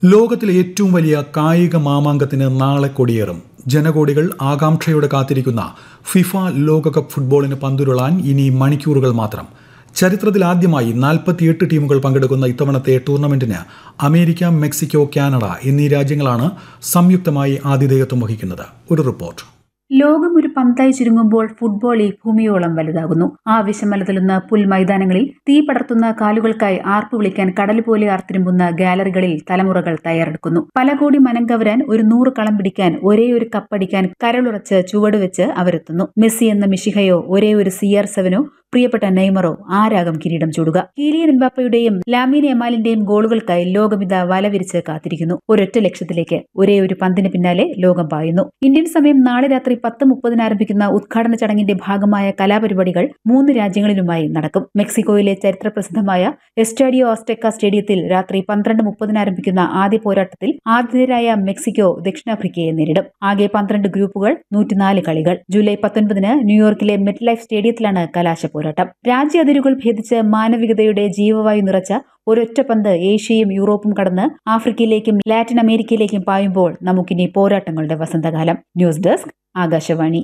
ലോകത്തിലെ ഏറ്റവും വലിയ കായിക മാമാങ്കത്തിന് നാളെ കൊടിയേറും ജനകോടികൾ ആകാംക്ഷയോടെ കാത്തിരിക്കുന്ന ഫിഫ ലോകകപ്പ് ഫുട്ബോളിന് പന്തുരുളാൻ ഇനി മണിക്കൂറുകൾ മാത്രം ചരിത്രത്തിൽ ആദ്യമായി നാൽപ്പത്തിയെട്ട് ടീമുകൾ പങ്കെടുക്കുന്ന ഇത്തവണത്തെ ടൂർണമെന്റിന് അമേരിക്ക മെക്സിക്കോ കാനഡ എന്നീ രാജ്യങ്ങളാണ് സംയുക്തമായി ആതിഥേയത്വം വഹിക്കുന്നത് ഒരു റിപ്പോർട്ട് ലോകം ഒരു പന്തായി ചുരുങ്ങുമ്പോൾ ഫുട്ബോൾ ഈ ഭൂമിയോളം വലുതാകുന്നു ആ വിഷമലതലുന്ന പുൽമൈതാനങ്ങളിൽ തീ പടർത്തുന്ന കാലുകൾക്കായി ആർപ്പു വിളിക്കാൻ കടൽ പോലെ ആർത്തിരുമ്പുന്ന ഗാലറികളിൽ തലമുറകൾ തയ്യാറെടുക്കുന്നു പല കോടി മനം കവരാൻ ഒരു നൂറ് കളം പിടിക്കാൻ ഒരേ ഒരു കപ്പടിക്കാൻ കരളുറച്ച് ചുവടുവെച്ച് അവരെത്തുന്നു മെസ്സി എന്ന മിഷിഹയോ ഒരേ ഒരു സി ആർ സെവനോ പ്രിയപ്പെട്ട നെയ്മറോ ആരാകും കിരീടം ചൂടുക കീലിയൻ എംബാപ്പയുടെയും ലാമീൻ എമാലിന്റെയും ഗോളുകൾക്കായി ലോകമിത വലവിരിച്ച് കാത്തിരിക്കുന്നു ഒരൊറ്റ ലക്ഷ്യത്തിലേക്ക് ഒരേ ഒരു പന്തിന് പിന്നാലെ ലോകം പായുന്നു ഇന്ത്യൻ സമയം നാളെ രാത്രി പത്ത് മുപ്പതിന് ആരംഭിക്കുന്ന ഉദ്ഘാടന ചടങ്ങിന്റെ ഭാഗമായ കലാപരിപാടികൾ മൂന്ന് രാജ്യങ്ങളിലുമായി നടക്കും മെക്സിക്കോയിലെ ചരിത്ര പ്രസിദ്ധമായ എസ്റ്റാഡിയോ ഓസ്റ്റെക്ക സ്റ്റേഡിയത്തിൽ രാത്രി പന്ത്രണ്ട് മുപ്പതിന് ആരംഭിക്കുന്ന ആദ്യ പോരാട്ടത്തിൽ ആതിഥേയരായ മെക്സിക്കോ ദക്ഷിണാഫ്രിക്കയെ നേരിടും ആകെ പന്ത്രണ്ട് ഗ്രൂപ്പുകൾ നൂറ്റിനാല് കളികൾ ജൂലൈ പത്തൊൻപതിന് ന്യൂയോർക്കിലെ മെറ്റ് ലൈഫ് സ്റ്റേഡിയത്തിലാണ് കലാശ പോരാട്ടം രാജ്യ അതിരുകൾ ഭേദിച്ച് മാനവികതയുടെ ജീവവായു നിറച്ച ഒരൊറ്റ പന്ത് ഏഷ്യയും യൂറോപ്പും കടന്ന് ആഫ്രിക്കയിലേക്കും ലാറ്റിൻ അമേരിക്കയിലേക്കും പായുമ്പോൾ നമുക്കിനി പോരാട്ടങ്ങളുടെ വസന്തകാലം ന്യൂസ് ഡെസ്ക് ആകാശവാണി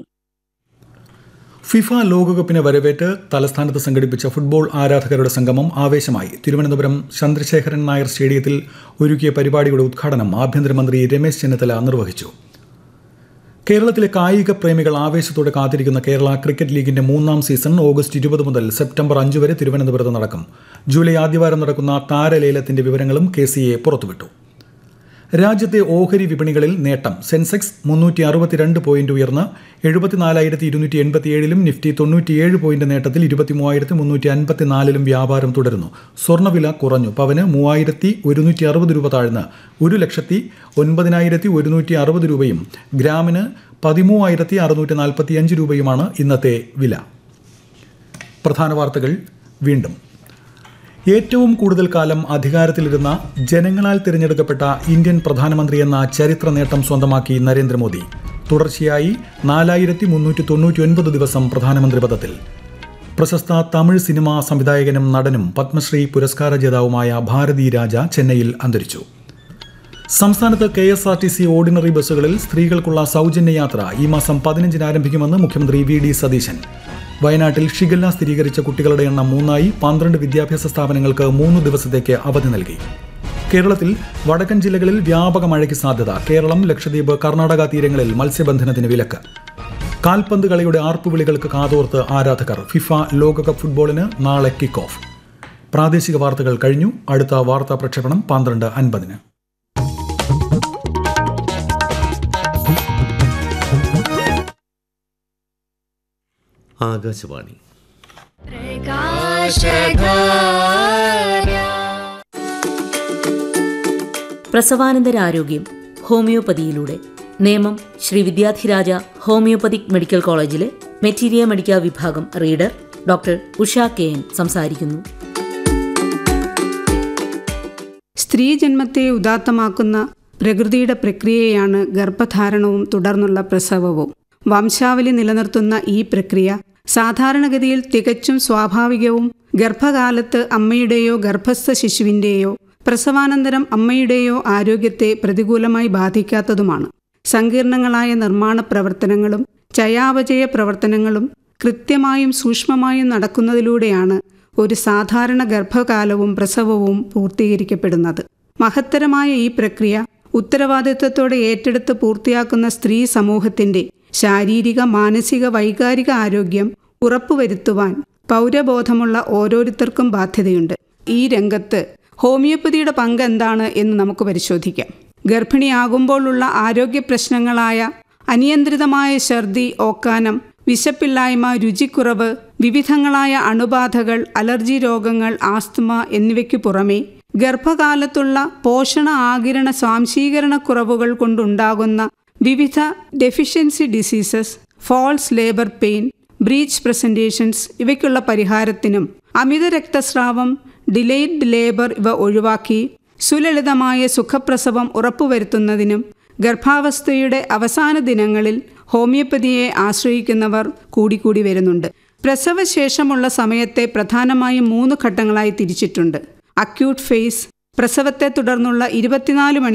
ഫിഫ ലോകകപ്പിനെ വരവേറ്റ് തലസ്ഥാനത്ത് സംഘടിപ്പിച്ച ഫുട്ബോൾ ആരാധകരുടെ സംഗമം ആവേശമായി തിരുവനന്തപുരം ചന്ദ്രശേഖരൻ നായർ സ്റ്റേഡിയത്തിൽ ഒരുക്കിയ പരിപാടിയുടെ ഉദ്ഘാടനം ആഭ്യന്തരമന്ത്രി രമേശ് ചെന്നിത്തല നിർവഹിച്ചു കേരളത്തിലെ കായിക പ്രേമികൾ ആവേശത്തോടെ കാത്തിരിക്കുന്ന കേരള ക്രിക്കറ്റ് ലീഗിന്റെ മൂന്നാം സീസൺ ഓഗസ്റ്റ് ഇരുപത് മുതൽ സെപ്റ്റംബർ അഞ്ച് വരെ തിരുവനന്തപുരത്ത് നടക്കും ജൂലൈ ആദ്യവാരം നടക്കുന്ന താരലേലത്തിന്റെ വിവരങ്ങളും കെ സി എ പുറത്തുവിട്ടു രാജ്യത്തെ ഓഹരി വിപണികളിൽ നേട്ടം സെൻസെക്സ് മുന്നൂറ്റി അറുപത്തിരണ്ട് പോയിന്റ് ഉയർന്ന് എഴുപത്തിനാലായിരത്തി ഇരുന്നൂറ്റി എൺപത്തിയേഴിലും നിഫ്റ്റി തൊണ്ണൂറ്റിയേഴ് പോയിന്റ് നേട്ടത്തിൽ ഇരുപത്തിമൂവായിരത്തി മുന്നൂറ്റി അൻപത്തിനാലിലും വ്യാപാരം തുടരുന്നു സ്വർണ്ണവില കുറഞ്ഞു പവന് മൂവായിരത്തി ഒരുന്നൂറ്റി അറുപത് രൂപ താഴ്ന്ന് ഒരു ലക്ഷത്തി ഒൻപതിനായിരത്തി ഒരുന്നൂറ്റി അറുപത് രൂപയും ഗ്രാമിന് പതിമൂവായിരത്തി അറുന്നൂറ്റി നാൽപ്പത്തിയഞ്ച് രൂപയുമാണ് ഇന്നത്തെ വില പ്രധാന വാർത്തകൾ വീണ്ടും ഏറ്റവും കൂടുതൽ കാലം അധികാരത്തിലിരുന്ന ജനങ്ങളാൽ തിരഞ്ഞെടുക്കപ്പെട്ട ഇന്ത്യൻ പ്രധാനമന്ത്രി എന്ന ചരിത്ര നേട്ടം സ്വന്തമാക്കി നരേന്ദ്രമോദി തുടർച്ചയായി നാലായിരത്തി മുന്നൂറ്റി തൊണ്ണൂറ്റി ഒൻപത് ദിവസം പ്രധാനമന്ത്രി പദത്തിൽ പ്രശസ്ത തമിഴ് സിനിമാ സംവിധായകനും നടനും പത്മശ്രീ പുരസ്കാര ജേതാവുമായ ഭാരതി രാജ ചെന്നൈയിൽ അന്തരിച്ചു സംസ്ഥാനത്ത് K S R T C ordinary ബസ്സുകളിൽ സ്ത്രീകൾക്കുള്ള സൗജന്യ യാത്ര ഈ മാസം പതിനഞ്ചിന് ആരംഭിക്കുമെന്ന് മുഖ്യമന്ത്രി വി ഡി സതീശൻ വയനാട്ടിൽ ഷിഗല്ല സ്ഥിരീകരിച്ച കുട്ടികളുടെ എണ്ണം മൂന്നായി പന്ത്രണ്ട് വിദ്യാഭ്യാസ സ്ഥാപനങ്ങൾക്ക് മൂന്ന് ദിവസത്തേക്ക് അവധി നൽകി കേരളത്തിൽ വടക്കൻ ജില്ലകളിൽ വ്യാപക മഴയ്ക്ക് സാധ്യത കേരളം ലക്ഷദ്വീപ് കർണാടക തീരങ്ങളിൽ മത്സ്യബന്ധനത്തിന് വിലക്ക് കാൽപന്ത് കളിയുടെ ആർപ്പുവിളികൾക്ക് കാതോർത്ത് ആരാധകർ ഫിഫ ലോകകപ്പ് ഫുട്ബോളിന് നാളെ കിക്ക് ഓഫ് പ്രാദേശിക വാർത്തകൾ കഴിഞ്ഞു അടുത്ത വാർത്താ പ്രക്ഷേപണം പന്ത്രണ്ട് അൻപതിന് ആകാശവാണി പ്രസവാനന്തരാരോഗ്യം ഹോമിയോപ്പതിയിലൂടെ നേമം ശ്രീ വിദ്യാധിരാജ ഹോമിയോപ്പതിക് മെഡിക്കൽ കോളേജിലെ മെറ്റീരിയ മെഡിക്ക വിഭാഗം reader doctor Usha K N സംസാരിക്കുന്നു സ്ത്രീജന്മത്തെ ഉദാത്തമാക്കുന്ന പ്രകൃതിയുടെ പ്രക്രിയയാണ് ഗർഭധാരണവും തുടർന്നുള്ള പ്രസവവും വംശാവലി നിലനിർത്തുന്ന ഈ പ്രക്രിയ സാധാരണഗതിയിൽ തികച്ചും സ്വാഭാവികവും ഗർഭകാലത്ത് അമ്മയുടെയോ ഗർഭസ്ഥ ശിശുവിൻ്റെയോ പ്രസവാനന്തരം അമ്മയുടെയോ ആരോഗ്യത്തെ പ്രതികൂലമായി ബാധിക്കാത്തതുമാണ് സങ്കീർണങ്ങളായ നിർമ്മാണ പ്രവർത്തനങ്ങളും ചയാപചയ പ്രവർത്തനങ്ങളും കൃത്യമായും സൂക്ഷ്മമായും നടക്കുന്നതിലൂടെയാണ് ഒരു സാധാരണ ഗർഭകാലവും പ്രസവവും പൂർത്തീകരിക്കപ്പെടുന്നത് മഹത്തരമായ ഈ പ്രക്രിയ ഉത്തരവാദിത്വത്തോടെ ഏറ്റെടുത്ത് പൂർത്തിയാക്കുന്ന സ്ത്രീ സമൂഹത്തിന്റെ ശാരീരിക മാനസിക വൈകാരിക ആരോഗ്യം ഉറപ്പുവരുത്തുവാൻ പൗരബോധമുള്ള ഓരോരുത്തർക്കും ബാധ്യതയുണ്ട് ഈ രംഗത്ത് ഹോമിയോപ്പതിയുടെ പങ്ക് എന്താണ് എന്ന് നമുക്ക് പരിശോധിക്കാം ഗർഭിണിയാകുമ്പോഴുള്ള ആരോഗ്യ പ്രശ്നങ്ങളായ അനിയന്ത്രിതമായ ഛർദി ഓക്കാനം വിശപ്പില്ലായ്മ രുചിക്കുറവ് വിവിധങ്ങളായ അണുബാധകൾ അലർജി രോഗങ്ങൾ ആസ്തമ എന്നിവയ്ക്കു പുറമെ ഗർഭകാലത്തുള്ള പോഷണ ആകിരണ സ്വാംശീകരണക്കുറവുകൾ കൊണ്ടുണ്ടാകുന്ന വിവിധ deficiency diseases false labour pain breech presentations ഇവയ്ക്കുള്ള പരിഹാരത്തിനും അമിത രക്തസ്രാവം ഡിലേഡ് ലേബർ ഇവ ഒഴിവാക്കി സുലളിതമായ സുഖപ്രസവം ഉറപ്പുവരുത്തുന്നതിനും ഗർഭാവസ്ഥയുടെ അവസാന ദിനങ്ങളിൽ ഹോമിയോപ്പതിയെ ആശ്രയിക്കുന്നവർ കൂടിക്കൂടി വരുന്നുണ്ട് പ്രസവശേഷമുള്ള സമയത്തെ പ്രധാനമായും മൂന്ന് ഘട്ടങ്ങളായി തിരിച്ചിട്ടുണ്ട് അക്യൂട്ട് ഫേസ് പ്രസവത്തെ തുടർന്നുള്ള ഇരുപത്തിനാല്